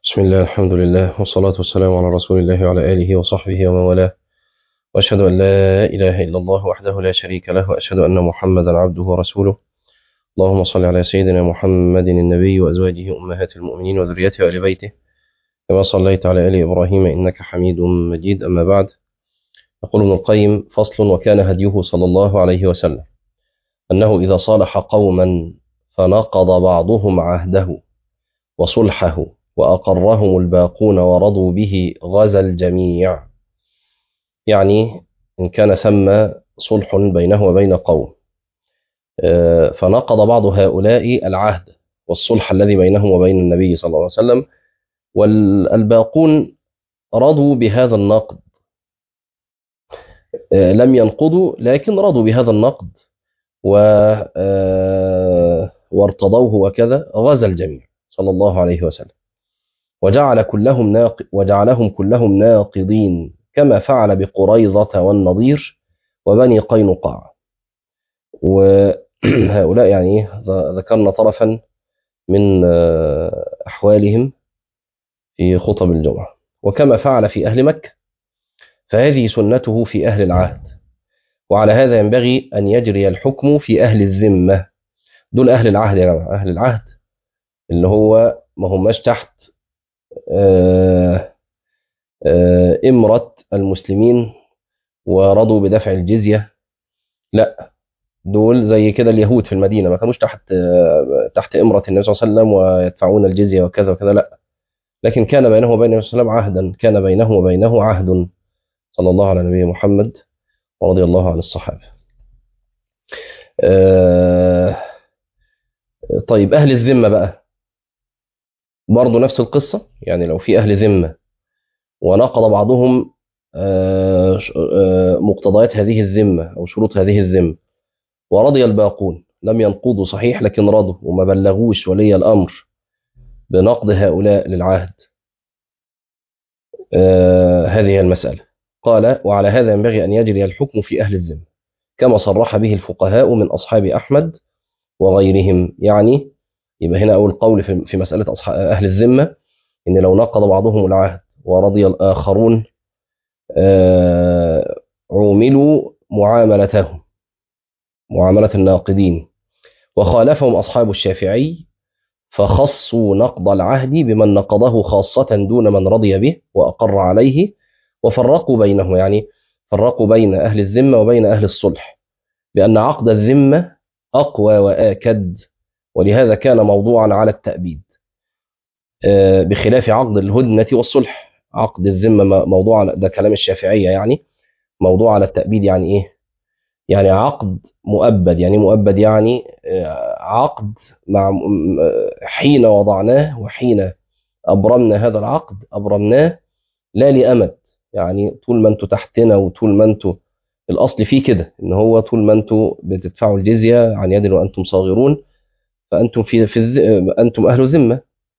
بسم الله الحمد لله والصلاة والسلام على رسول الله وعلى آله وصحبه ومن والاه وأشهد أن لا إله إلا الله وحده لا شريك له وأشهد أن محمدا عبده ورسوله اللهم صل على سيدنا محمد النبي وأزواجه أمهات المؤمنين وذريته وآل بيته كما صليت على آل إبراهيم إنك حميد مجيد أما بعد يقول ابن القيم فصل وكان هديه صلى الله عليه وسلم أنه إذا صالح قوما فنقض بعضهم عهده وصلحه وأقرهم الباقون ورضوا به غزا الجميع يعني إن كان ثم صلح بينه وبين قوم فنقض بعض هؤلاء العهد والصلح الذي بينهم وبين النبي صلى الله عليه وسلم والباقون رضوا بهذا النقد لم ينقضوا لكن رضوا بهذا النقد و وارتضوه وكذا غزا الجميع صلى الله عليه وسلم وجعل كلهم ناق وجعلهم كلهم ناقضين كما فعل بقريظة والنضير وبني قينقاع وهؤلاء يعني ذكرنا طرفا من أحوالهم في خطب الجمعة وكما فعل في أهل مكة فهذه سنته في أهل العهد وعلى هذا ينبغي أن يجري الحكم في أهل الذمة دول أهل العهد يا جماعة أهل العهد اللي هو ما هماش تحت آآ آآ إمرة المسلمين ورضوا بدفع الجزية لا دول زي كده اليهود في المدينة ما كانوش تحت تحت إمرة النبي صلى الله عليه وسلم ويدفعون الجزية وكذا وكذا لا لكن كان بينه وبين النبي صلى الله عليه وسلم عهدا كان بينه وبينه عهد صلى الله على نبينا محمد ورضي الله عن الصحابة طيب أهل الذمة بقى برضه نفس القصة يعني لو في أهل ذمة ونقض بعضهم مقتضيات هذه الذمة أو شروط هذه الذمة ورضي الباقون لم ينقضوا صحيح لكن رضوا وما بلغوش ولي الأمر بنقض هؤلاء للعهد هذه المسألة قال وعلى هذا ينبغي أن يجري الحكم في أهل الذمة كما صرح به الفقهاء من أصحاب أحمد وغيرهم يعني يبقى هنا أول قول في مسألة أصحاب أهل الذمة إن لو نقض بعضهم العهد ورضي الآخرون عوملوا معاملتهم معاملة الناقدين وخالفهم أصحاب الشافعي فخصوا نقض العهد بمن نقضه خاصة دون من رضي به وأقر عليه وفرقوا بينه يعني فرقوا بين أهل الذمة وبين أهل الصلح بأن عقد الذمة أقوى وآكد ولهذا كان موضوعا على التأبيد بخلاف عقد الهدنة والصلح عقد الذمة موضوع ده كلام الشافعية يعني موضوع على التأبيد يعني إيه يعني عقد مؤبد يعني مؤبد يعني عقد مع حين وضعناه وحين أبرمنا هذا العقد أبرمناه لا لأمد يعني طول ما انتوا تحتنا وطول ما انتوا الأصل فيه كده إن هو طول ما انتوا بتدفعوا الجزية عن يد وأنتم صاغرون فأنتم في, في أنتم أهل ذمة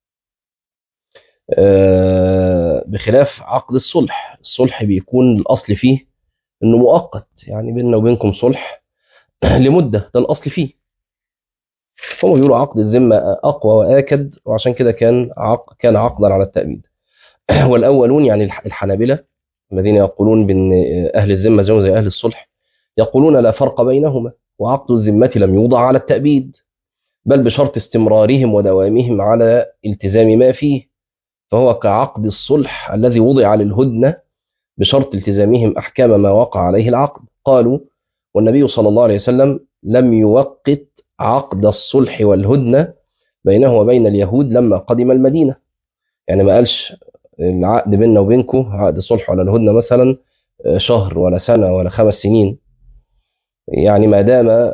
بخلاف عقد الصلح الصلح بيكون الأصل فيه إنه مؤقت يعني بيننا وبينكم صلح لمدة ده الأصل فيه هم بيقولوا عقد الذمة أقوى وآكد وعشان كده كان عق كان عقدا على التأبيد والأولون يعني الحنابلة الذين يقولون بأن أهل الذمة زي زي أهل الصلح يقولون لا فرق بينهما وعقد الذمة لم يوضع على التأبيد بل بشرط استمرارهم ودوامهم على التزام ما فيه فهو كعقد الصلح الذي وضع للهدنة بشرط التزامهم أحكام ما وقع عليه العقد قالوا والنبي صلى الله عليه وسلم لم يوقت عقد الصلح والهدنة بينه وبين اليهود لما قدم المدينة يعني ما قالش العقد بيننا وبينكم عقد الصلح ولا الهدنة مثلا شهر ولا سنة ولا خمس سنين يعني ما دام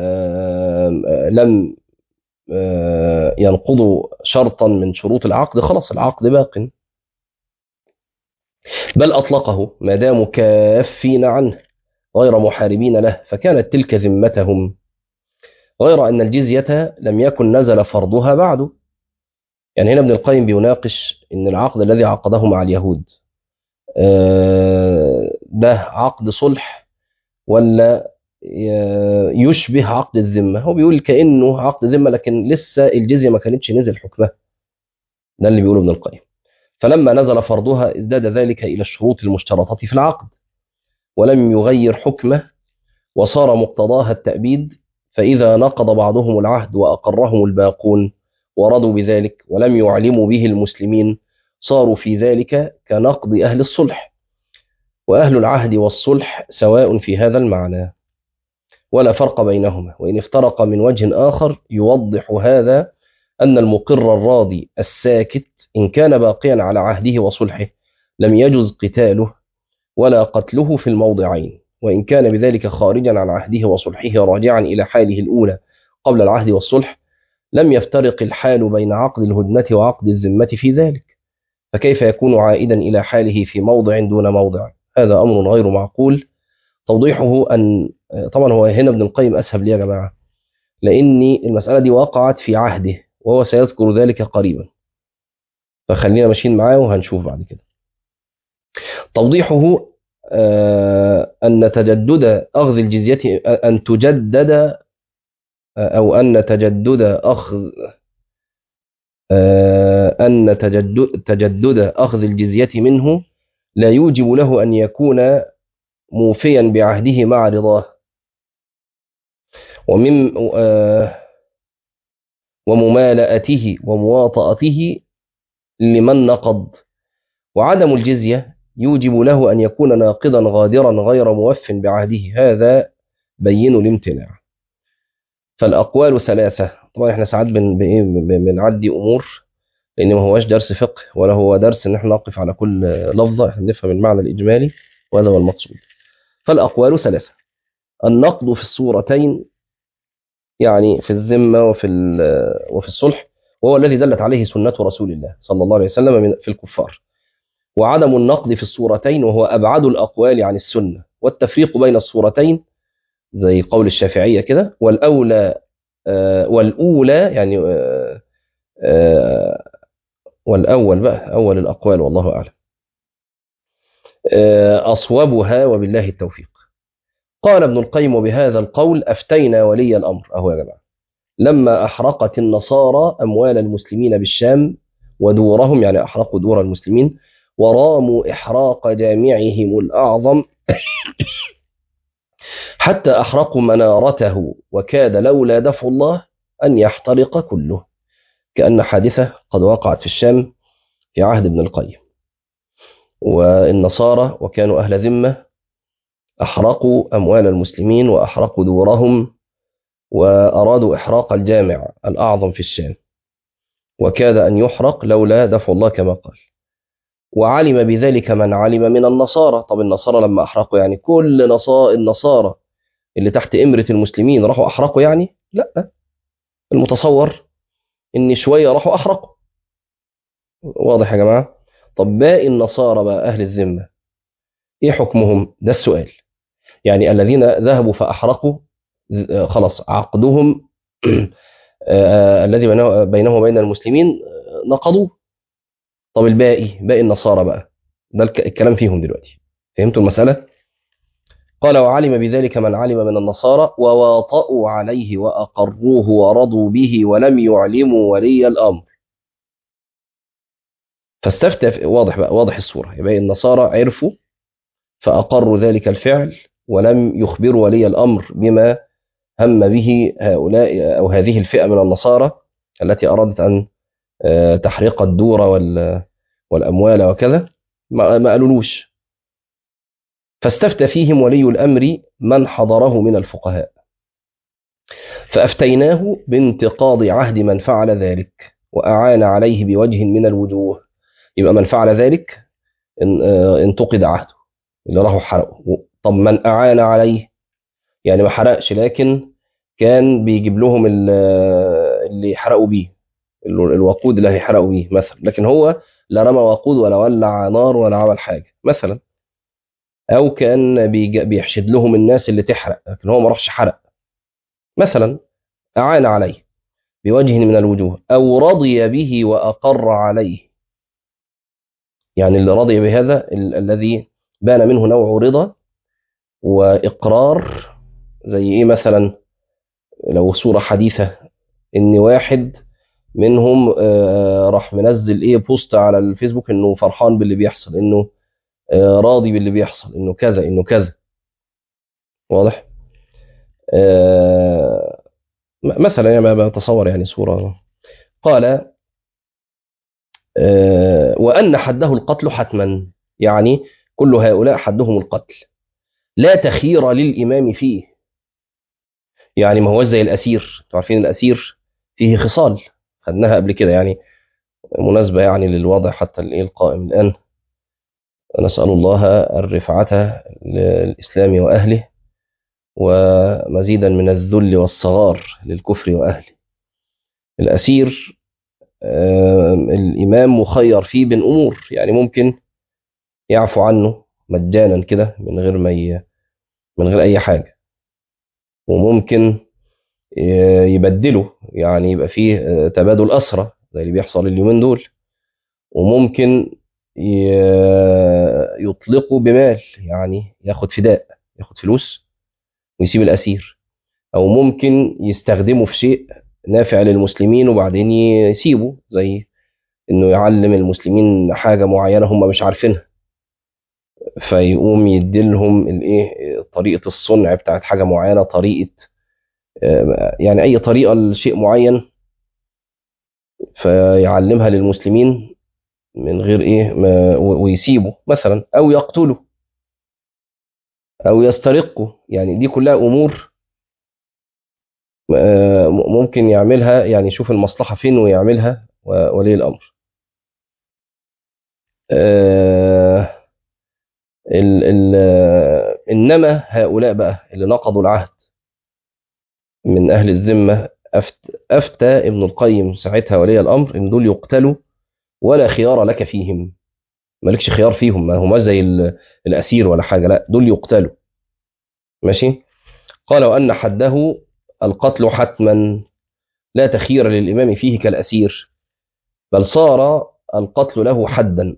لم ينقضوا شرطا من شروط العقد خلاص العقد باق بل أطلقه ما داموا كافين عنه غير محاربين له فكانت تلك ذمتهم غير أن الجزية لم يكن نزل فرضها بعد يعني هنا ابن القيم بيناقش ان العقد الذي عقده مع اليهود ده عقد صلح ولا يشبه عقد الذمة هو بيقول كأنه عقد ذمة لكن لسه الجزية ما كانتش نزل حكمها ده اللي بيقوله ابن القيم فلما نزل فرضها ازداد ذلك إلى الشروط المشترطة في العقد ولم يغير حكمه وصار مقتضاها التأبيد فإذا نقض بعضهم العهد وأقرهم الباقون ورضوا بذلك ولم يعلموا به المسلمين صاروا في ذلك كنقض أهل الصلح وأهل العهد والصلح سواء في هذا المعنى ولا فرق بينهما وإن افترق من وجه آخر يوضح هذا أن المقر الراضي الساكت إن كان باقيا على عهده وصلحه لم يجز قتاله ولا قتله في الموضعين وإن كان بذلك خارجا عن عهده وصلحه راجعا إلى حاله الأولى قبل العهد والصلح لم يفترق الحال بين عقد الهدنة وعقد الذمة في ذلك فكيف يكون عائدا إلى حاله في موضع دون موضع هذا أمر غير معقول توضيحه أن طبعا هو هنا ابن القيم أسهب لي يا جماعة لأن المسألة دي وقعت في عهده وهو سيذكر ذلك قريبا فخلينا ماشيين معاه وهنشوف بعد كده توضيحه أن تجدد أخذ الجزية أن تجدد أو أن تجدد أخذ أن تجدد, تجدد أخذ الجزية منه لا يوجب له أن يكون موفيا بعهده مع رضاه ومن وممالأته ومواطأته لمن نقض وعدم الجزية يوجب له أن يكون ناقضا غادرا غير موف بعهده هذا بين الامتناع فالأقوال ثلاثة طبعا احنا ساعات بن بنعدي أمور لأن ما هواش درس فقه ولا هو درس إن احنا نقف على كل لفظة احنا نفهم المعنى الإجمالي وهذا هو المقصود فالأقوال ثلاثة النقض في الصورتين يعني في الذمة وفي وفي الصلح وهو الذي دلت عليه سنة رسول الله صلى الله عليه وسلم في الكفار وعدم النقض في الصورتين وهو أبعد الأقوال عن السنة والتفريق بين الصورتين زي قول الشافعية كده والأولى آه والأولى يعني آه آه والأول بقى أول الأقوال والله أعلم أصوبها وبالله التوفيق قال ابن القيم وبهذا القول أفتينا ولي الأمر أهو يا جماعة لما أحرقت النصارى أموال المسلمين بالشام ودورهم يعني أحرقوا دور المسلمين وراموا إحراق جامعهم الأعظم حتى أحرقوا منارته وكاد لولا دفع الله أن يحترق كله كأن حادثة قد وقعت في الشام في عهد ابن القيم والنصارى وكانوا أهل ذمة أحرقوا أموال المسلمين وأحرقوا دورهم وأرادوا إحراق الجامع الأعظم في الشام وكاد أن يحرق لولا دفع الله كما قال وعلم بذلك من علم من النصارى طب النصارى لما أحرقوا يعني كل نصا النصارى اللي تحت إمرة المسلمين راحوا أحرقوا يعني لا المتصور إن شوية راحوا أحرقوا واضح يا جماعة طب باقي النصارى بقى أهل الذمة إيه حكمهم ده السؤال يعني الذين ذهبوا فأحرقوا خلاص عقدهم الذي بينه وبين المسلمين نقضوه طب الباقي باقي النصارى بقى ده الكلام فيهم دلوقتي فهمتوا المسألة قال وعلم بذلك من علم من النصارى وواطؤوا عليه وأقروه ورضوا به ولم يعلموا ولي الأمر فاستفتى واضح بقى واضح الصورة يبقى النصارى عرفوا فأقروا ذلك الفعل ولم يخبروا ولي الأمر بما هم به هؤلاء أو هذه الفئة من النصارى التي أرادت أن تحريق الدور والأموال وكذا ما قالولوش فاستفتى فيهم ولي الأمر من حضره من الفقهاء فأفتيناه بانتقاض عهد من فعل ذلك وأعان عليه بوجه من الوجوه يبقى من فعل ذلك انتقد عهده اللي راحوا حرقوا طب من أعان عليه يعني ما حرقش لكن كان بيجيب لهم اللي يحرقوا بيه الوقود اللي هيحرقوا بيه مثلا لكن هو لا رمى وقود ولا ولع نار ولا عمل حاجه مثلا او كان بيحشد لهم الناس اللي تحرق لكن هو ما راحش حرق مثلا اعان عليه بوجه من الوجوه او رضي به واقر عليه يعني اللي رضي بهذا ال الذي بان منه نوع رضا واقرار زي ايه مثلا لو صوره حديثه ان واحد منهم آه، راح منزل ايه بوست على الفيسبوك انه فرحان باللي بيحصل انه آه، راضي باللي بيحصل انه كذا انه كذا واضح آه، م- مثلا يعني ما بتصور يعني صورة قال آه، وأن حده القتل حتما يعني كل هؤلاء حدهم القتل لا تخير للإمام فيه يعني ما هو زي الأسير انتوا عارفين الأسير فيه خصال خدناها قبل كده يعني مناسبة يعني للوضع حتى الإيه القائم الآن نسأل الله الرفعة للإسلام وأهله ومزيدا من الذل والصغار للكفر وأهله الأسير آه، الإمام مخير فيه بين أمور يعني ممكن يعفو عنه مجانا كده من غير ما ي... من غير أي حاجة وممكن ي- يبدله يعني يبقى فيه آه، تبادل أسرى زي اللي بيحصل اليومين دول وممكن ي- يطلقه بمال يعني ياخد فداء ياخد فلوس ويسيب الأسير أو ممكن يستخدمه في شيء نافع للمسلمين وبعدين يسيبه زي إنه يعلم المسلمين حاجة معينة هم مش عارفينها فيقوم يديلهم الايه طريقة الصنع بتاعت حاجة معينة طريقة آه، يعني أي طريقة لشيء معين فيعلمها للمسلمين من غير ايه ما و- ويسيبه مثلا او يقتله او يسترقه يعني دي كلها امور آه، م- ممكن يعملها يعني يشوف المصلحة فين ويعملها و- ولي الامر آه، ال ال آه، انما هؤلاء بقى اللي نقضوا العهد من اهل الذمة أفت افتى ابن القيم ساعتها ولي الامر ان دول يقتلوا ولا خيار لك فيهم مالكش خيار فيهم ما هم زي ال- الاسير ولا حاجه لا دول يقتلوا ماشي قال وان حده القتل حتما لا تخير للامام فيه كالاسير بل صار القتل له حدا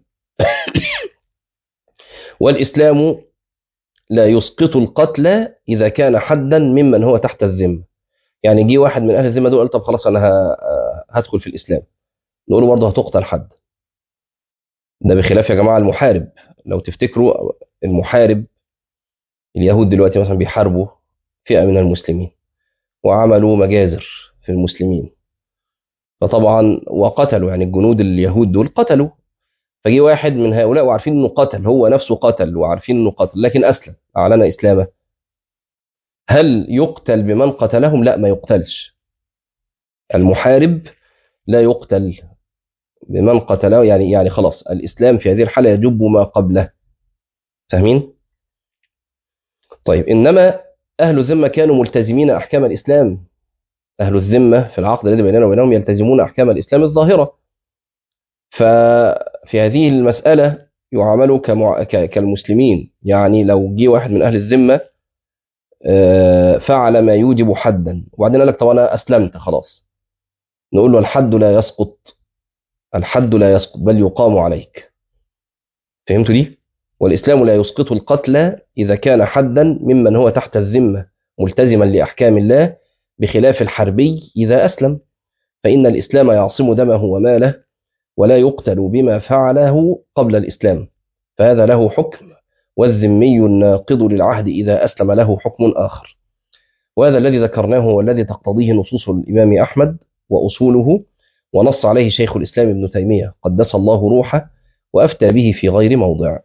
والاسلام لا يسقط القتل اذا كان حدا ممن هو تحت الذمه يعني جه واحد من اهل الذمه دول قال طب خلاص انا ه- هدخل في الاسلام نقول له برضه هتقتل حد ده بخلاف يا جماعه المحارب لو تفتكروا المحارب اليهود دلوقتي مثلا بيحاربوا فئه من المسلمين وعملوا مجازر في المسلمين فطبعا وقتلوا يعني الجنود اليهود دول قتلوا فجي واحد من هؤلاء وعارفين انه قتل هو نفسه قتل وعارفين انه قتل لكن اسلم اعلن اسلامه هل يقتل بمن قتلهم لا ما يقتلش المحارب لا يقتل بمن قتله يعني يعني خلاص الاسلام في هذه الحاله يجب ما قبله فاهمين طيب انما اهل الذمه كانوا ملتزمين احكام الاسلام اهل الذمه في العقد الذي بيننا وبينهم يلتزمون احكام الاسلام الظاهره ففي هذه المساله يعاملوا كمع... ك... كالمسلمين يعني لو جه واحد من اهل الذمه آه، فعل ما يوجب حدا وبعدين قال لك طب انا اسلمت خلاص نقول له الحد لا يسقط الحد لا يسقط بل يقام عليك فهمتوا دي والاسلام لا يسقط القتل اذا كان حدا ممن هو تحت الذمه ملتزما لاحكام الله بخلاف الحربي اذا اسلم فان الاسلام يعصم دمه وماله ولا يقتل بما فعله قبل الاسلام فهذا له حكم والذمي الناقض للعهد اذا اسلم له حكم اخر وهذا الذي ذكرناه هو الذي تقتضيه نصوص الامام احمد واصوله ونص عليه شيخ الاسلام ابن تيميه قدس الله روحه وافتى به في غير موضع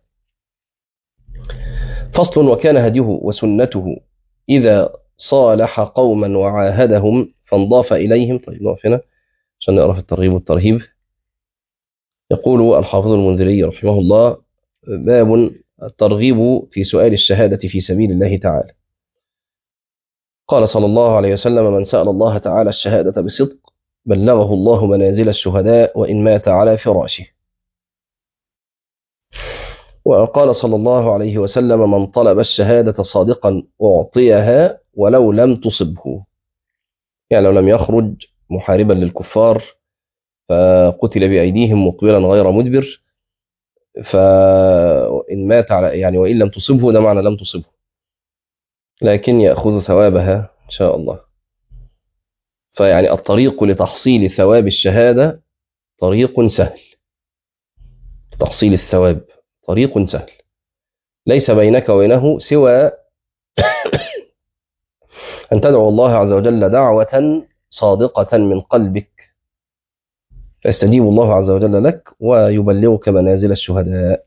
فصل وكان هديه وسنته اذا صالح قوما وعاهدهم فانضاف اليهم طيب نقف هنا عشان نقرا في الترغيب والترهيب يقول الحافظ المنذري رحمه الله باب الترغيب في سؤال الشهادة في سبيل الله تعالى قال صلى الله عليه وسلم من سأل الله تعالى الشهادة بصدق بلغه الله منازل الشهداء وإن مات على فراشه وقال صلى الله عليه وسلم من طلب الشهادة صادقا أعطيها ولو لم تصبه يعني لو لم يخرج محاربا للكفار فقتل بأيديهم مقبلا غير مدبر فإن مات على يعني وإن لم تصبه ده معنى لم تصبه لكن يأخذ ثوابها إن شاء الله فيعني الطريق لتحصيل ثواب الشهادة طريق سهل لتحصيل الثواب طريق سهل ليس بينك وبينه سوى أن تدعو الله عز وجل دعوة صادقة من قلبك فيستجيب الله عز وجل لك ويبلغك منازل الشهداء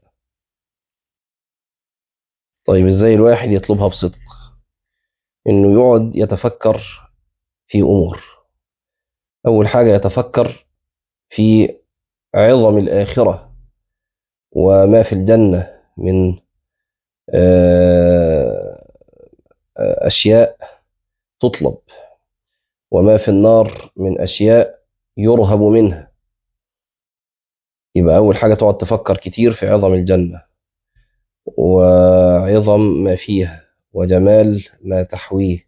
طيب ازاي الواحد يطلبها بصدق انه يقعد يتفكر في امور اول حاجه يتفكر في عظم الاخره وما في الجنه من اشياء تطلب وما في النار من اشياء يرهب منها يبقى اول حاجه تقعد تفكر كتير في عظم الجنه وعظم ما فيها وجمال ما تحويه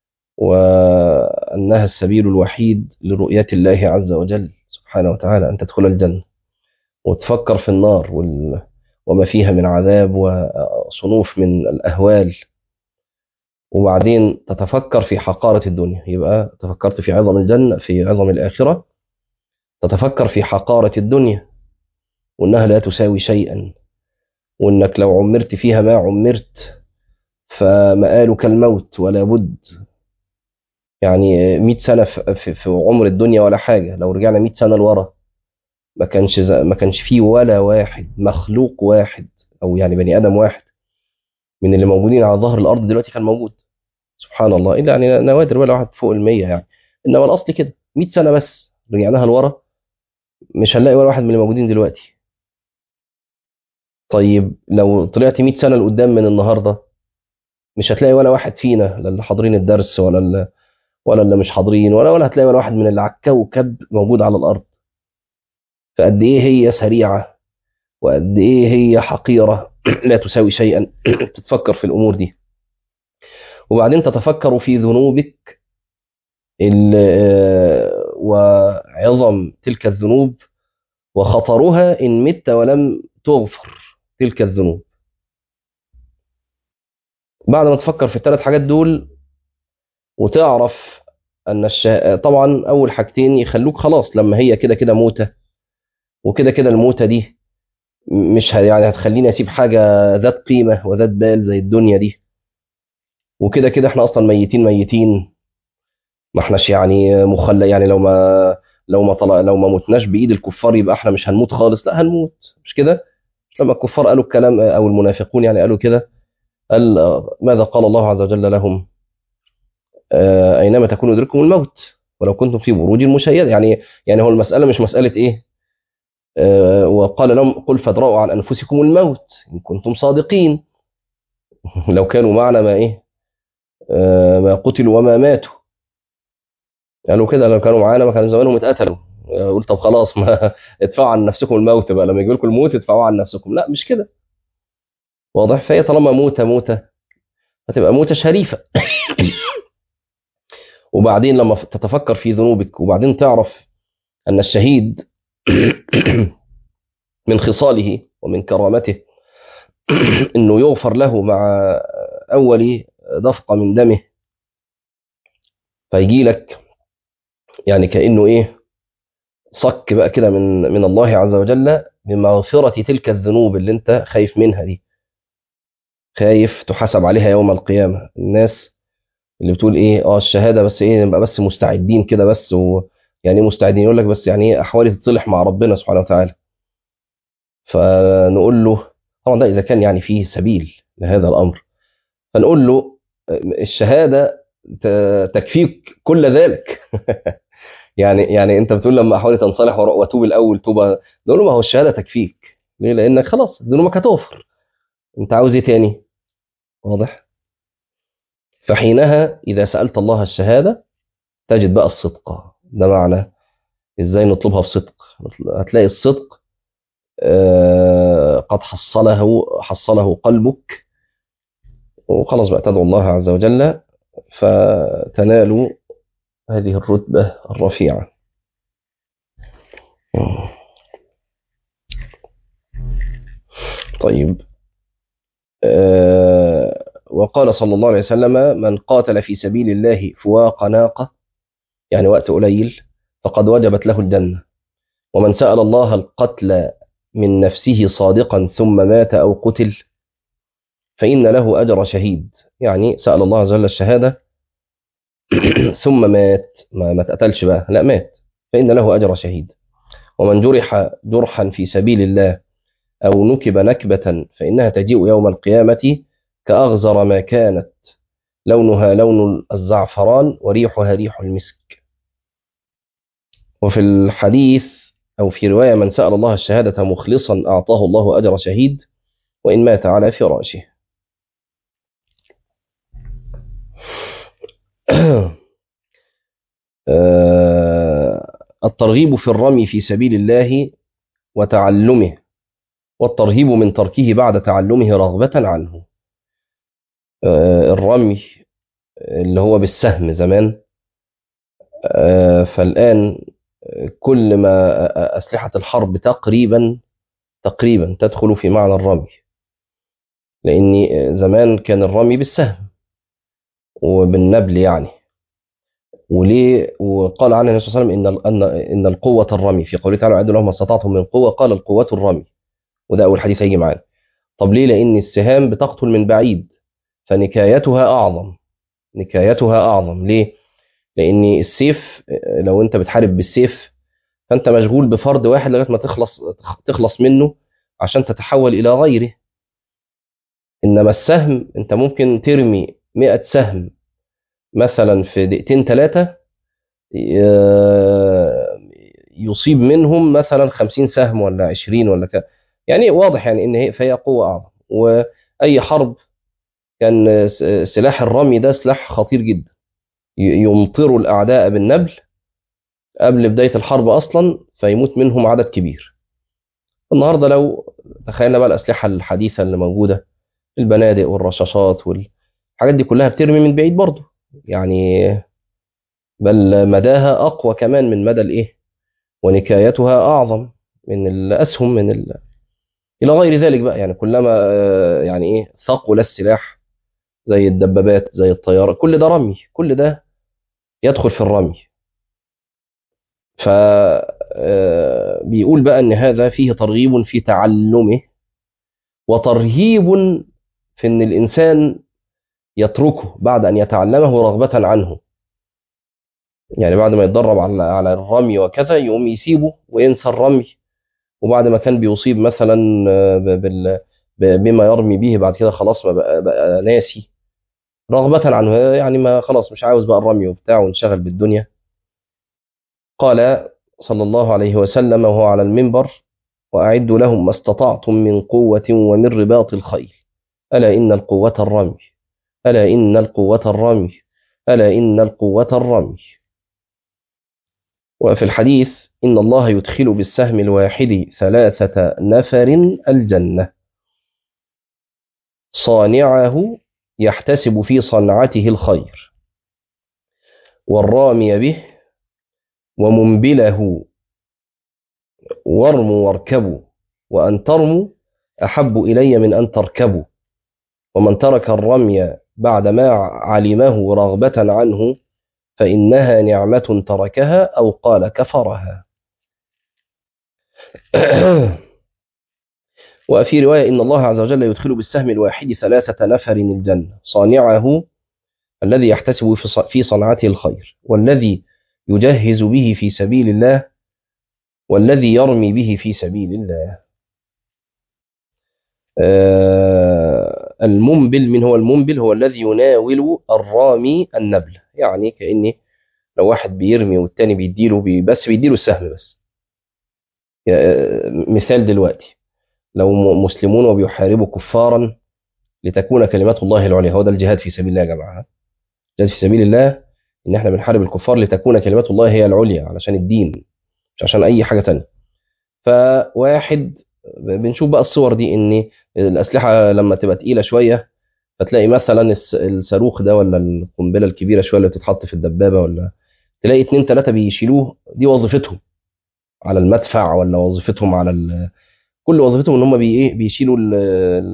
وأنها السبيل الوحيد لرؤية الله عز وجل سبحانه وتعالى أن تدخل الجنة وتفكر في النار وال... وما فيها من عذاب وصنوف من الأهوال وبعدين تتفكر في حقارة الدنيا يبقى تفكرت في عظم الجنة في عظم الآخرة تتفكر في حقارة الدنيا وأنها لا تساوي شيئا وانك لو عمرت فيها ما عمرت فمآلك الموت ولا بد يعني 100 سنة في, في عمر الدنيا ولا حاجة لو رجعنا 100 سنة لورا ما كانش ما كانش فيه ولا واحد مخلوق واحد او يعني بني ادم واحد من اللي موجودين على ظهر الارض دلوقتي كان موجود سبحان الله الا يعني نوادر ولا واحد فوق ال100 يعني انما الاصل كده 100 سنة بس رجعناها لورا مش هنلاقي ولا واحد من اللي موجودين دلوقتي طيب لو طلعت 100 سنة لقدام من النهاردة مش هتلاقي ولا واحد فينا لا اللي حاضرين الدرس ولا اللي ولا اللي مش حاضرين ولا ولا هتلاقي ولا واحد من اللي على الكوكب موجود على الأرض فقد إيه هي سريعة وقد إيه هي حقيرة لا تساوي شيئا تتفكر في الأمور دي وبعدين تتفكر في ذنوبك وعظم تلك الذنوب وخطرها إن مت ولم تغفر تلك الذنوب بعد ما تفكر في الثلاث حاجات دول وتعرف ان الشه... طبعا اول حاجتين يخلوك خلاص لما هي كده كده موته وكده كده الموته دي مش ه... يعني هتخليني اسيب حاجه ذات قيمه وذات بال زي الدنيا دي وكده كده احنا اصلا ميتين ميتين ما احناش يعني مخلى يعني لو ما لو ما طلع لو ما متناش بايد الكفار يبقى احنا مش هنموت خالص لا هنموت مش كده لما الكفار قالوا الكلام او المنافقون يعني قالوا كده قال ماذا قال الله عز وجل لهم اينما تكونوا يدرككم الموت ولو كنتم في بروج مشيده يعني يعني هو المساله مش مساله ايه وقال لهم قل فادرأوا عن انفسكم الموت ان كنتم صادقين لو كانوا معنا ما ايه ما قتلوا وما ماتوا قالوا كده لو كانوا معانا ما كان زمانهم اتقتلوا قلت طب خلاص ما ادفعوا عن نفسكم الموت بقى لما يجي لكم الموت ادفعوا عن نفسكم لا مش كده واضح فهي طالما موتة موتة هتبقى موتة شريفة وبعدين لما تتفكر في ذنوبك وبعدين تعرف أن الشهيد من خصاله ومن كرامته أنه يغفر له مع أول دفقة من دمه فيجي لك يعني كأنه إيه صك بقى كده من من الله عز وجل بمغفرة تلك الذنوب اللي أنت خايف منها دي خايف تحاسب عليها يوم القيامة الناس اللي بتقول ايه اه الشهاده بس ايه نبقى بس مستعدين كده بس ويعني مستعدين يقول لك بس يعني ايه احوالي تتصلح مع ربنا سبحانه وتعالى فنقول له طبعا ده اذا كان يعني فيه سبيل لهذا الامر فنقول له الشهاده تكفيك كل ذلك يعني يعني انت بتقول لما احوالي تنصلح واتوب الاول توبه نقول له ما هو الشهاده تكفيك ليه لانك خلاص ذنوبك هتغفر انت عاوز ايه تاني واضح فحينها إذا سألت الله الشهادة تجد بقى الصدق ده معنى إزاي نطلبها بصدق هتلاقي الصدق قد حصله حصله قلبك وخلاص بقى تدعو الله عز وجل فتنال هذه الرتبة الرفيعة طيب أه وقال صلى الله عليه وسلم من قاتل في سبيل الله فواق ناقة يعني وقت قليل فقد وجبت له الجنة ومن سأل الله القتل من نفسه صادقا ثم مات أو قتل فإن له أجر شهيد يعني سأل الله عز وجل الشهادة ثم مات ما, ما تقتلش بقى لا مات فإن له أجر شهيد ومن جرح جرحا في سبيل الله أو نكب نكبة فإنها تجيء يوم القيامة كأغزر ما كانت لونها لون الزعفران وريحها ريح المسك وفي الحديث أو في رواية من سأل الله الشهادة مخلصا أعطاه الله أجر شهيد وإن مات على فراشه الترغيب في الرمي في سبيل الله وتعلمه والترهيب من تركه بعد تعلمه رغبة عنه الرمي اللي هو بالسهم زمان فالآن كل ما أسلحة الحرب تقريبا تقريبا تدخل في معنى الرمي لأن زمان كان الرمي بالسهم وبالنبل يعني وليه وقال عنه النبي صلى الله عليه وسلم ان ان ان القوه الرمي في قوله تعالى اعدوا لهم ما استطعتم من قوه قال القوه الرمي وده اول حديث هيجي معانا طب ليه لان السهام بتقتل من بعيد فنكايتها اعظم نكايتها اعظم ليه لان السيف لو انت بتحارب بالسيف فانت مشغول بفرد واحد لغايه ما تخلص تخلص منه عشان تتحول الى غيره انما السهم انت ممكن ترمي 100 سهم مثلا في دقيقتين ثلاثة يصيب منهم مثلا 50 سهم ولا 20 ولا كذا يعني واضح يعني ان هي فهي قوة اعظم واي حرب كان سلاح الرمي ده سلاح خطير جدا يمطروا الاعداء بالنبل قبل بداية الحرب اصلا فيموت منهم عدد كبير النهارده لو تخيلنا بقى الاسلحة الحديثة اللي موجودة البنادق والرشاشات والحاجات دي كلها بترمي من بعيد برضه يعني بل مداها أقوى كمان من مدى الإيه ونكايتها أعظم من الأسهم من ال... إلى غير ذلك بقى يعني كلما يعني إيه ثقل السلاح زي الدبابات زي الطيارة كل ده رمي كل ده يدخل في الرمي ف بيقول بقى ان هذا فيه ترغيب في تعلمه وترهيب في ان الانسان يتركه بعد ان يتعلمه رغبه عنه يعني بعد ما يتدرب على على الرمي وكذا يقوم يسيبه وينسى الرمي وبعد ما كان بيصيب مثلا بال بما يرمي به بعد كده خلاص ما بقى, بقى ناسي رغبة عنه يعني ما خلاص مش عاوز بقى الرمي وبتاع وانشغل بالدنيا قال صلى الله عليه وسلم وهو على المنبر وأعدوا لهم ما استطعتم من قوة ومن رباط الخيل ألا إن القوة الرمي ألا إن القوة الرمي ألا إن القوة الرمي وفي الحديث إن الله يدخل بالسهم الواحد ثلاثة نفر الجنة صانعه يحتسب في صنعته الخير والرامي به ومنبله وارموا واركبوا وأن ترموا أحب إلي من أن تركبوا ومن ترك الرمي بعدما علمه رغبة عنه فإنها نعمة تركها أو قال كفرها وفي رواية إن الله عز وجل يدخل بالسهم الواحد ثلاثة نفر الجنة صانعه الذي يحتسب في صنعته الخير والذي يجهز به في سبيل الله والذي يرمي به في سبيل الله آه المنبل من هو المنبل هو الذي يناول الرامي النبل يعني كأن لو واحد بيرمي والتاني بيديله بي بس بيديله السهم بس مثال دلوقتي لو مسلمون وبيحاربوا كفارا لتكون كلمات الله العليا هو ده الجهاد في سبيل الله يا جماعه الجهاد في سبيل الله ان احنا بنحارب الكفار لتكون كلمات الله هي العليا علشان الدين مش عشان اي حاجه تانية فواحد بنشوف بقى الصور دي ان الاسلحه لما تبقى تقيله شويه فتلاقي مثلا الصاروخ ده ولا القنبله الكبيره شويه اللي بتتحط في الدبابه ولا تلاقي اتنين تلاته بيشيلوه دي وظيفتهم على المدفع ولا وظيفتهم على ال... كل وظيفتهم ان هم بي ايه بيشيلوا ال...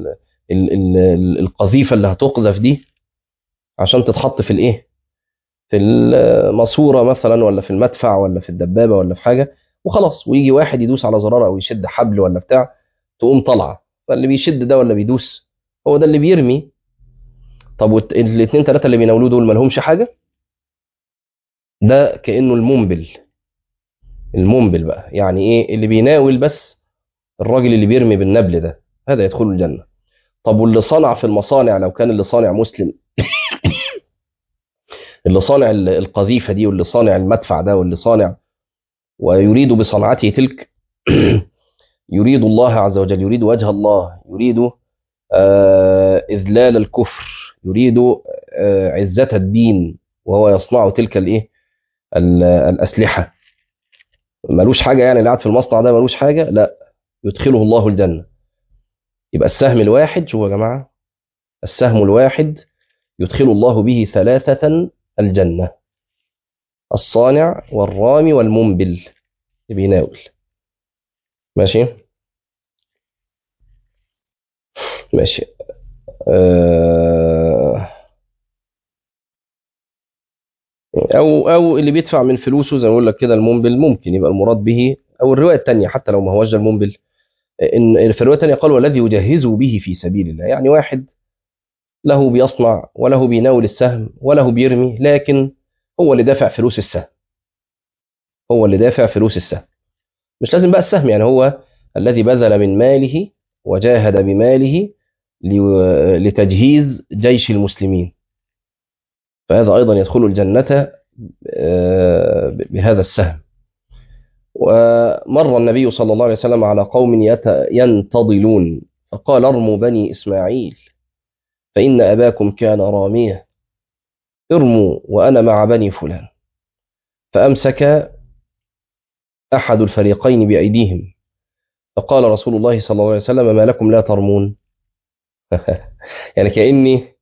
ال... ال... القذيفه اللي هتقذف دي عشان تتحط في الايه في الماسوره مثلا ولا في المدفع ولا في الدبابه ولا في حاجه وخلاص ويجي واحد يدوس على زرار او يشد حبل ولا بتاع تقوم طالعه فاللي بيشد ده ولا بيدوس هو ده اللي بيرمي طب الاثنين ثلاثه اللي بيناولوه دول ما لهمش حاجه ده كانه المنبل المنبل بقى يعني ايه اللي بيناول بس الراجل اللي بيرمي بالنبل ده هذا يدخل الجنه طب واللي صنع في المصانع لو كان اللي صانع مسلم اللي صانع القذيفه دي واللي صانع المدفع ده واللي صانع ويريد بصنعته تلك يريد الله عز وجل يريد وجه الله يريد آه اذلال الكفر يريد آه عزه الدين وهو يصنع تلك الايه الاسلحه ملوش حاجه يعني اللي قاعد في المصنع ده ملوش حاجه لا يدخله الله الجنه يبقى السهم الواحد شوفوا يا جماعه السهم الواحد يدخل الله به ثلاثه الجنه الصانع والرامي والمنبل بيناول ماشي ماشي آه او او اللي بيدفع من فلوسه زي ما اقول لك كده المنبل ممكن يبقى المراد به او الروايه الثانيه حتى لو ما هوش المنبل ان في الروايه الثانيه قال والذي يجهز به في سبيل الله يعني واحد له بيصنع وله بيناول السهم وله بيرمي لكن هو اللي دافع فلوس السهم هو اللي دافع فلوس السهم مش لازم بقى السهم يعني هو الذي بذل من ماله وجاهد بماله لتجهيز جيش المسلمين فهذا أيضا يدخل الجنة بهذا السهم ومر النبي صلى الله عليه وسلم على قوم ينتضلون فقال ارموا بني إسماعيل فإن أباكم كان راميا ارموا وأنا مع بني فلان فأمسك أحد الفريقين بأيديهم فقال رسول الله صلى الله عليه وسلم ما لكم لا ترمون يعني كأني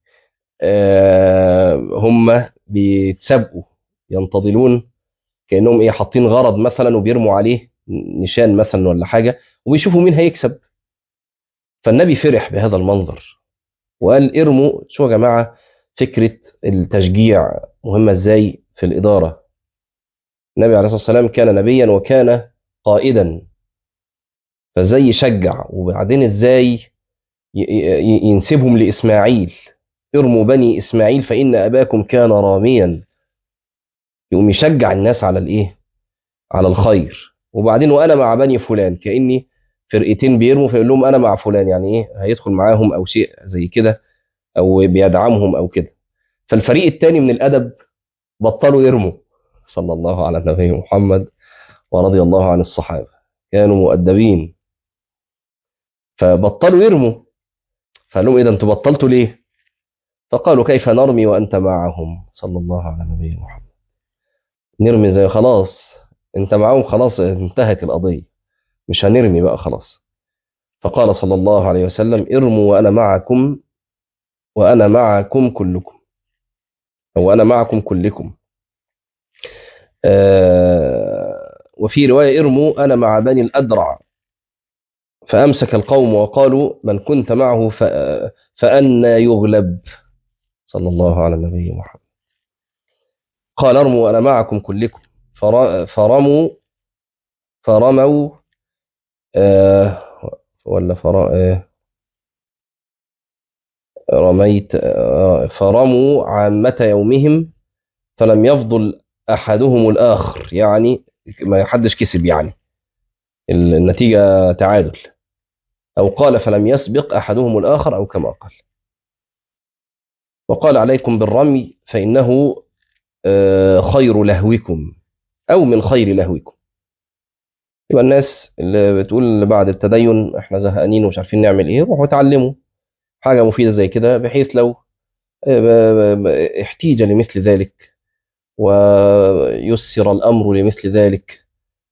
هم بيتسابقوا ينتظلون كأنهم ايه حاطين غرض مثلا وبيرموا عليه نشان مثلا ولا حاجة وبيشوفوا مين هيكسب فالنبي فرح بهذا المنظر وقال ارموا شو يا جماعة فكرة التشجيع مهمة ازاي في الإدارة النبي عليه الصلاة والسلام كان نبيا وكان قائدا فازاي يشجع وبعدين ازاي ينسبهم لإسماعيل ارموا بني إسماعيل فإن أباكم كان راميا يقوم يشجع الناس على الإيه على الخير وبعدين وأنا مع بني فلان كأني فرقتين بيرموا فيقول لهم أنا مع فلان يعني إيه هيدخل معاهم أو شيء زي كده أو بيدعمهم أو كده فالفريق الثاني من الأدب بطلوا يرموا صلى الله على النبي محمد ورضي الله عن الصحابة كانوا مؤدبين فبطلوا يرموا فقال لهم إيه ده أنتوا بطلتوا ليه فقالوا كيف نرمي وأنت معهم صلى الله على النبي محمد نرمي زي خلاص أنت معهم خلاص انتهت القضية مش هنرمي بقى خلاص فقال صلى الله عليه وسلم ارموا وأنا معكم وأنا معكم كلكم أو أنا معكم كلكم آه وفي رواية ارموا أنا مع بني الأدرع فأمسك القوم وقالوا من كنت معه فأنا يغلب صلى الله على النبي محمد قال ارموا أنا معكم كلكم فرموا فرموا آه ولا فرا آه رميت آه فرموا عامة يومهم فلم يفضل أحدهم الآخر يعني ما حدش كسب يعني النتيجة تعادل أو قال فلم يسبق أحدهم الآخر أو كما قال وقال عليكم بالرمي فإنه خير لهوكم أو من خير لهوكم يبقى الناس اللي بتقول بعد التدين احنا زهقانين ومش عارفين نعمل ايه روحوا اتعلموا حاجة مفيدة زي كده بحيث لو احتيج لمثل ذلك ويسر الأمر لمثل ذلك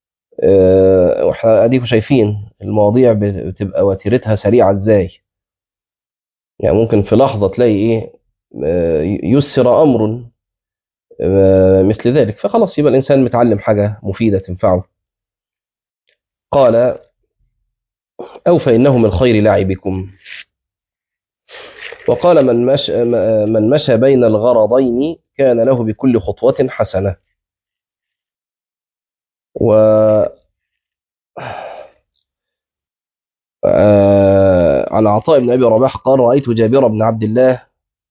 واحنا اديكم شايفين المواضيع بتبقى وتيرتها سريعة ازاي يعني ممكن في لحظة تلاقي ايه يسر أمر مثل ذلك فخلاص يبقى الإنسان متعلم حاجة مفيدة تنفعه قال أو فإنه من خير لاعبكم وقال من مشى, من مشى بين الغرضين كان له بكل خطوة حسنة و آه، عن عطاء بن أبي رباح قال رأيت جابر بن عبد الله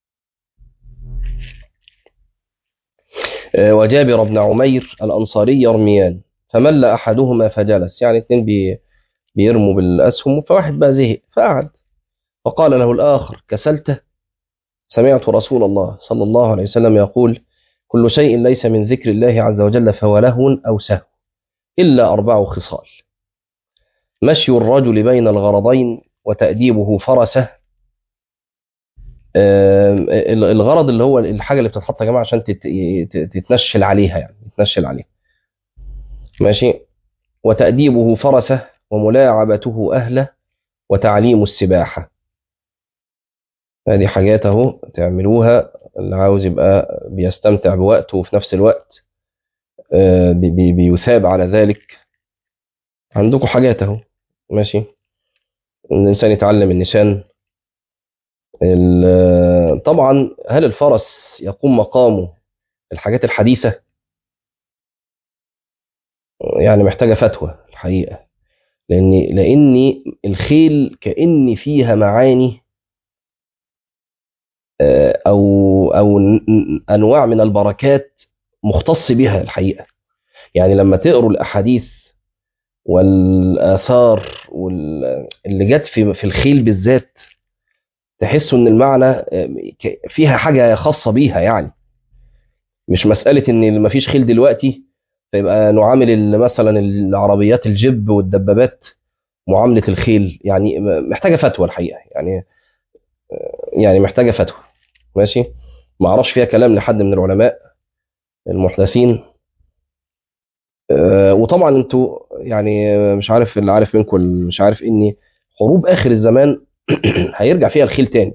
آه، وجابر بن عمير الأنصاري يرميان فمل أحدهما فجلس يعني اثنين بي بيرموا بالأسهم فواحد بقى زهق فقعد فقال له الآخر كسلت سمعت رسول الله صلى الله عليه وسلم يقول كل شيء ليس من ذكر الله عز وجل فهو لهو أو سهو إلا أربع خصال مشي الرجل بين الغرضين وتأديبه فرسه آم، الغرض اللي هو الحاجة اللي بتتحط يا جماعة عشان تت- ت- تتنشل عليها يعني تتنشل عليها ماشي وتأديبه فرسه وملاعبته أهله وتعليم السباحة هذه حاجات اهو تعملوها اللي عاوز يبقى بيستمتع بوقته وفي نفس الوقت آه، بي- بي- بيثاب على ذلك عندكم حاجات اهو ماشي إن الإنسان يتعلم النشان ال- طبعا هل الفرس يقوم مقامه الحاجات الحديثة يعني محتاجة فتوى الحقيقة لأن لأن الخيل كأن فيها معاني آه، أو أو ن- ن- أنواع من البركات مختص بها الحقيقة يعني لما تقروا الأحاديث والآثار وال- اللي جت في في الخيل بالذات تحسوا إن المعنى آه، ك- فيها حاجة خاصة بيها يعني مش مسألة إن ما فيش خيل دلوقتي فيبقى نعامل ال- مثلا العربيات الجيب والدبابات معاملة الخيل يعني م- محتاجة فتوى الحقيقة يعني يعني محتاجة فتوى ماشي ما اعرفش فيها كلام لحد من العلماء المحدثين آه، وطبعا انتوا يعني آه، مش عارف اللي عارف منكم واللي مش عارف اني حروب اخر الزمان هيرجع فيها الخيل تاني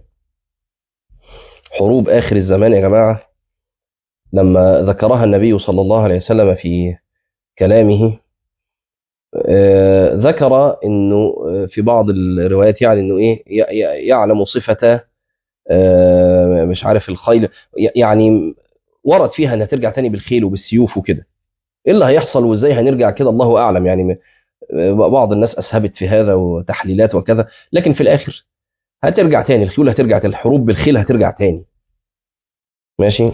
حروب اخر الزمان يا جماعه لما ذكرها النبي صلى الله عليه وسلم في كلامه آه، ذكر انه آه، في بعض الروايات يعني انه ايه ي- ي- يعلم صفه آه، مش عارف الخيل ي- يعني ورد فيها انها ترجع تاني بالخيل وبالسيوف وكده ايه اللي هيحصل وازاي هنرجع كده الله اعلم يعني م- بعض الناس اسهبت في هذا وتحليلات وكذا لكن في الاخر هترجع تاني الخيول هترجع تاني الحروب بالخيل هترجع تاني ماشي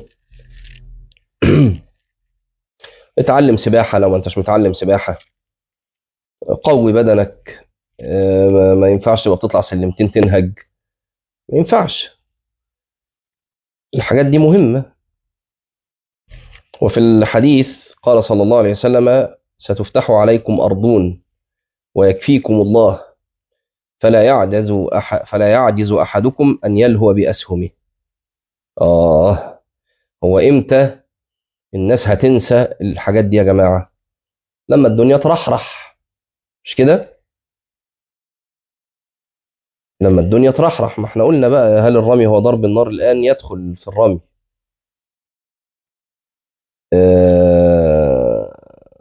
اتعلم سباحة لو ما انتش متعلم سباحة قوي بدنك آه، ما- ما ينفعش تبقى بتطلع سلمتين تنهج ما ينفعش الحاجات دي مهمة وفي الحديث قال صلى الله عليه وسلم ستفتح عليكم أرضون ويكفيكم الله فلا يعجز أح فلا يعجز أحدكم أن يلهو بأسهمه آه هو إمتى الناس هتنسى الحاجات دي يا جماعة لما الدنيا ترحرح مش كده لما الدنيا ترحرح ما احنا قلنا بقى هل الرمي هو ضرب النار الآن يدخل في الرمي آه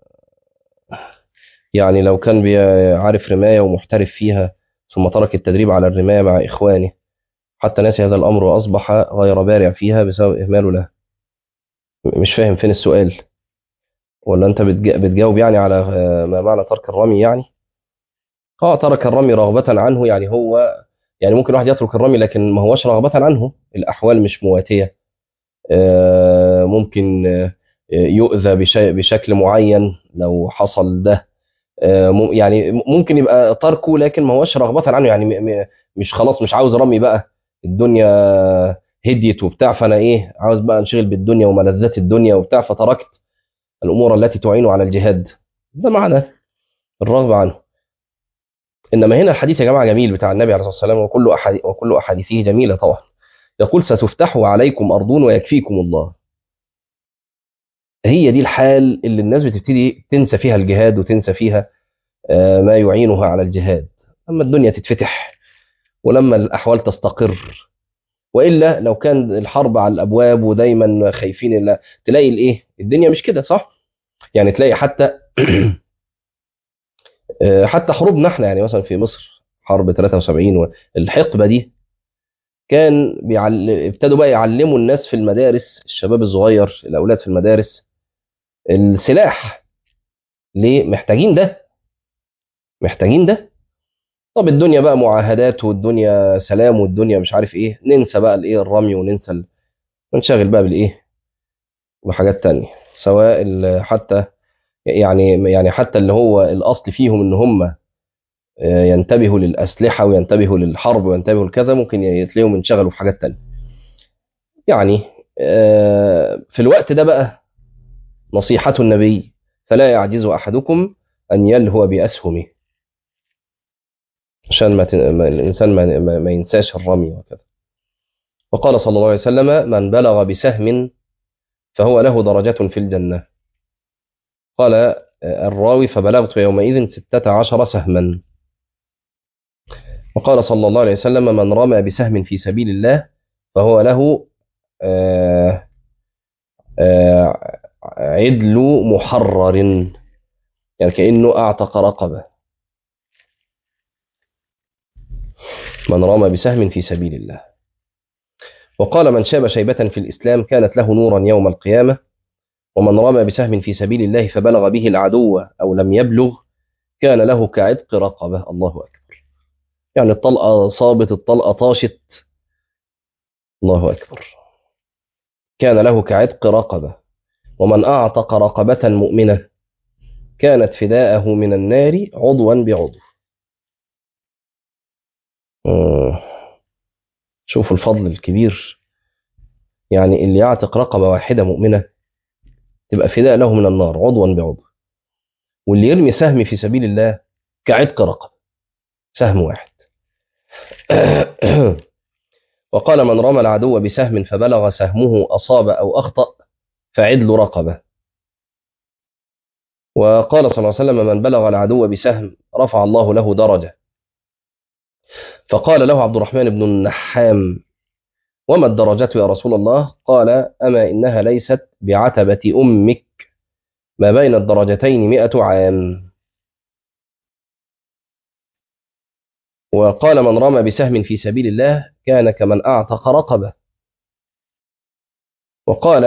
يعني لو كان بيعرف رماية ومحترف فيها ثم ترك التدريب على الرماية مع إخوانه حتى نسي هذا الأمر وأصبح غير بارع فيها بسبب إهماله له مش فاهم فين السؤال ولا أنت بتجا- بتجاوب يعني على آه، ما معنى ترك الرمي يعني اه ترك الرمي رغبة عنه يعني هو يعني ممكن واحد يترك الرمي لكن ما هوش رغبة عنه الأحوال مش مواتية آه، ممكن آه، يؤذى بشيء بشكل معين لو حصل ده آه، مم- يعني ممكن يبقى تركه لكن ما هوش رغبة عنه يعني م- م- مش خلاص مش عاوز رمي بقى الدنيا هديت وبتاع فانا ايه عاوز بقى انشغل بالدنيا وملذات الدنيا وبتاع فتركت الامور التي تعين على الجهاد ده معنى الرغبة عنه انما هنا الحديث يا جماعه جميل بتاع النبي عليه الصلاه والسلام وكل أحادي وكل احاديثه جميله طبعا يقول ستفتح عليكم ارضون ويكفيكم الله هي دي الحال اللي الناس بتبتدي تنسى فيها الجهاد وتنسى فيها آه، ما يعينها على الجهاد اما الدنيا تتفتح ولما الاحوال تستقر والا لو كان الحرب على الابواب ودايما خايفين لا تلاقي الايه الدنيا مش كده صح يعني تلاقي حتى آه، حتى حروبنا احنا يعني مثلا في مصر حرب 73 والحقبه دي كان بيعل... ابتدوا بقى يعلموا الناس في المدارس الشباب الصغير الاولاد في المدارس السلاح ليه محتاجين ده محتاجين ده طب الدنيا بقى معاهدات والدنيا سلام والدنيا مش عارف ايه ننسى بقى الايه الرمي وننسى ال... ونشغل بقى بالايه بحاجات تانية سواء ال- حتى يعني يعني حتى اللي هو الاصل فيهم ان هم آه، ينتبهوا للاسلحه وينتبهوا للحرب وينتبهوا لكذا ممكن يتلاقيهم ينشغلوا في حاجات تانية يعني آه، في الوقت ده بقى نصيحة النبي فلا يعجز أحدكم أن يلهو بأسهمه عشان ما, تن... ما الإنسان ما... ما... ما ينساش الرمي وكذا وقال صلى الله عليه وسلم من بلغ بسهم فهو له درجة في الجنة قال آه، الراوي فبلغت يومئذ ستة عشر سهما وقال صلى الله عليه وسلم من رمى بسهم في سبيل الله فهو له آه، آه، عدل محرر يعني كأنه أعتق رقبة من رمى بسهم في سبيل الله وقال من شاب شيبة في الإسلام كانت له نورا يوم القيامة ومن رمى بسهم في سبيل الله فبلغ به العدو أو لم يبلغ كان له كعتق رقبة الله أكبر يعني الطلقة صابت الطلقة طاشت الله أكبر كان له كعتق رقبة ومن أعتق رقبة مؤمنة كانت فداءه من النار عضوا بعضو آه. شوفوا الفضل الكبير يعني اللي يعتق رقبة واحدة مؤمنة تبقى فداء له من النار عضوا بعضو واللي يرمي سهم في سبيل الله كعتق رقبة سهم واحد وقال من رمى العدو بسهم فبلغ سهمه أصاب أو أخطأ فعدل رقبة وقال صلى الله عليه وسلم من بلغ العدو بسهم رفع الله له درجة فقال له عبد الرحمن بن النحام وما الدرجة يا رسول الله قال أما إنها ليست بعتبة أمك ما بين الدرجتين مئة عام وقال من رمى بسهم في سبيل الله كان كمن أعتق رقبة وقال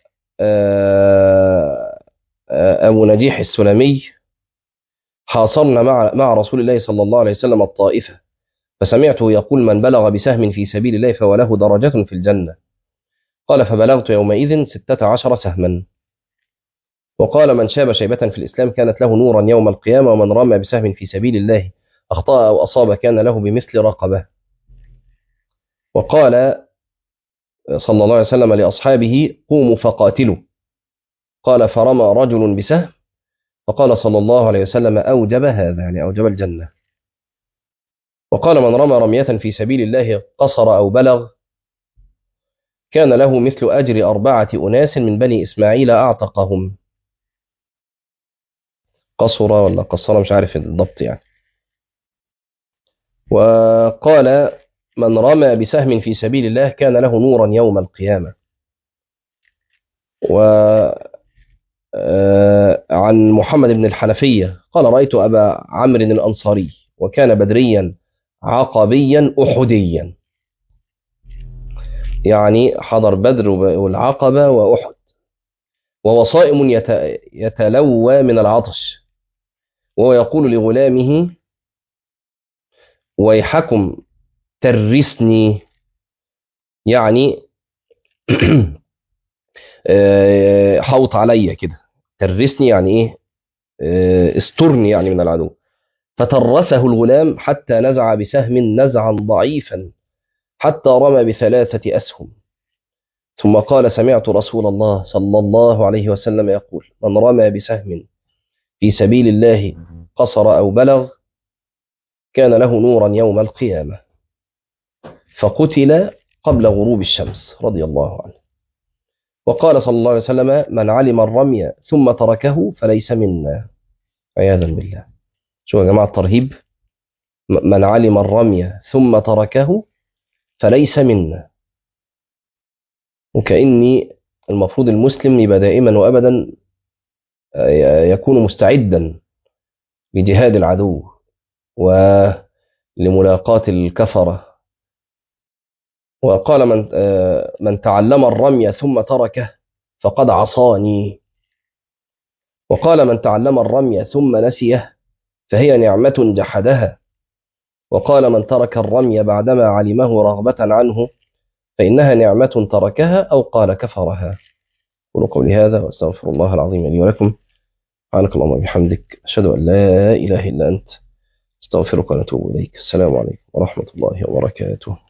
آه، آه، أبو نجيح السلمي حاصرنا مع مع رسول الله صلى الله عليه وسلم الطائفة فسمعته يقول من بلغ بسهم في سبيل الله فهو له درجة في الجنة قال فبلغت يومئذ ستة عشر سهما وقال من شاب شيبة في الإسلام كانت له نورا يوم القيامة ومن رمى بسهم في سبيل الله أخطأ أو أصاب كان له بمثل رقبة وقال صلى الله عليه وسلم لأصحابه قوموا فقاتلوا قال فرمى رجل بسهم فقال صلى الله عليه وسلم أوجب هذا يعني أوجب الجنة وقال من رمى رمية في سبيل الله قصر أو بلغ كان له مثل أجر أربعة أناس من بني إسماعيل أعتقهم قصر ولا قصر مش عارف الضبط يعني وقال من رمى بسهم في سبيل الله كان له نورا يوم القيامة و آه، عن محمد بن الحنفية قال رأيت أبا عمرو الأنصاري وكان بدريا عقبيا أحديا يعني حضر بدر والعقبة وأحد وهو صائم يت- يتلوى من العطش وهو يقول لغلامه ويحكم ترسني يعني آه، حوط عليا كده ترسني يعني ايه آه، استرني يعني من العدو فترسه الغلام حتى نزع بسهم نزعا ضعيفا حتى رمى بثلاثة أسهم ثم قال سمعت رسول الله صلى الله عليه وسلم يقول من رمى بسهم في سبيل الله قصر أو بلغ كان له نورا يوم القيامة فقتل قبل غروب الشمس رضي الله عنه وقال صلى الله عليه وسلم من علم الرمي ثم تركه فليس منا عياذا بالله شو يا جماعة الترهيب م- من علم الرمي ثم تركه فليس منا وكأني المفروض المسلم يبقى دائما وأبدا آه، يكون مستعدا لجهاد العدو ولملاقاة الكفرة وقال من آه، من تعلم الرمي ثم تركه فقد عصاني وقال من تعلم الرمي ثم نسيه فهي نعمة جحدها وقال من ترك الرمي بعدما علمه رغبة عنه فإنها نعمة تركها أو قال كفرها قولوا قولي هذا وأستغفر الله العظيم لي ولكم سبحانك اللهم وبحمدك أشهد أن لا إله إلا أنت استغفرك ونتوب إليك السلام عليكم ورحمة الله وبركاته